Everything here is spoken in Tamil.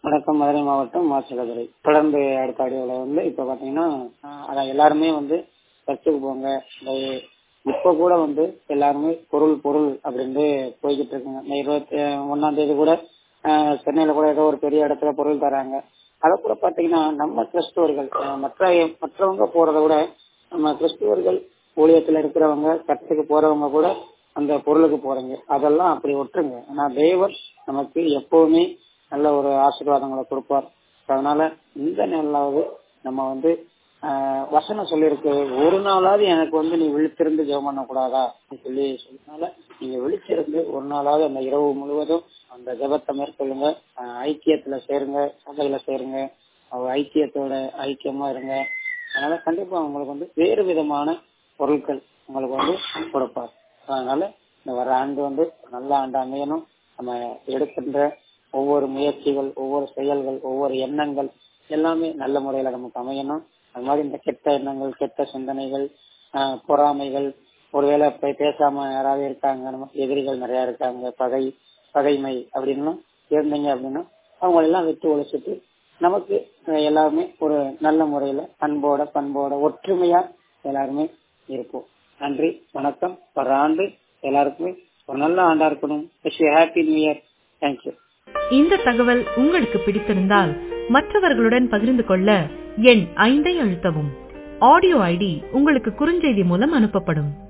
வணக்கம் மதுரை மாவட்டம் மாசிலதுறை தொடர்ந்து அடுத்த ஆடியோவில் வந்து இப்போ பார்த்தீங்கன்னா ஆஹ் அதான் எல்லாருமே வந்து சர்ச்சுக்கு போங்க இந்த இப்போ கூட வந்து எல்லாருமே பொருள் பொருள் அப்படின்ட்டு போய்கிட்டு இருக்குங்க இந்த இருபத்தி ஒன்னாம் தேதி கூட ஆஹ் சென்னையில கூட ஏதோ ஒரு பெரிய இடத்துல பொருள் தராங்க அதை கூட பார்த்தீங்கன்னா நம்ம கிறிஸ்துவர்கள் ஆஹ் மற்ற மற்றவங்க போறதை விட நம்ம கிறிஸ்துவர்கள் ஊழியத்தில் இருக்கிறவங்க சர்ச்சுக்கு போறவங்க கூட அந்த பொருளுக்கு போறீங்க அதெல்லாம் அப்படி ஒட்டுருங்க ஆனா தேவர் நமக்கு எப்பவுமே நல்ல ஒரு ஆசீர்வாதங்களை கொடுப்பார் அதனால இந்த நாளாவது நம்ம வந்து ஆஹ் வசனம் சொல்லியிருக்கு ஒரு நாளாவது எனக்கு வந்து நீ விழித்திருந்து ஜெபம் பண்ணக்கூடாதா அப்படின்னு சொல்லி சொன்னனால நீங்க விழிச்சிருந்து ஒரு நாளாவது அந்த இரவு முழுவதும் அந்த ஜெபத்தை மேற்கொள்ளுங்க ஆஹ் ஐக்கியத்துல சேருங்க சபையில சேருங்க அவர் ஐக்கியத்தோட ஐக்கியமா இருங்க அதனால கண்டிப்பா உங்களுக்கு வந்து வேறு விதமான பொருட்கள் உங்களுக்கு வந்து கொடுப்பார் அதனால இந்த வர ஆண்டு வந்து நல்ல ஆண்டு அமையணும் நம்ம எடுக்கின்ற ஒவ்வொரு முயற்சிகள் ஒவ்வொரு செயல்கள் ஒவ்வொரு எண்ணங்கள் எல்லாமே நல்ல முறையில நமக்கு அமையணும் அது மாதிரி இந்த கெட்ட எண்ணங்கள் கெட்ட சிந்தனைகள் ஆஹ் பொறாமைகள் ஒருவேளை போய் பேசாம யாராவது இருக்காங்க நமக்கு எதிரிகள் நிறைய இருக்காங்க பகை பகைமை அப்படின்னு இருந்தீங்க அப்படின்னா அவங்களெல்லாம் விட்டு ஒழிச்சிட்டு நமக்கு அஹ் எல்லாருமே ஒரு நல்ல முறையில அன்போட பண்போட ஒற்றுமையா எல்லாருமே இருப்போம் நன்றி வணக்கம் வர ஆண்டு எல்லாருக்குமே ஒரு நல்ல ஆண்டா இருக்கணும் ஹாப்பி நியூ இயர் தேங்க்யூ இந்த தகவல் உங்களுக்கு பிடித்திருந்தால் மற்றவர்களுடன் பகிர்ந்து கொள்ள எண் ஐந்தை அழுத்தவும் ஆடியோ ஐடி உங்களுக்கு குறுஞ்செய்தி மூலம் அனுப்பப்படும்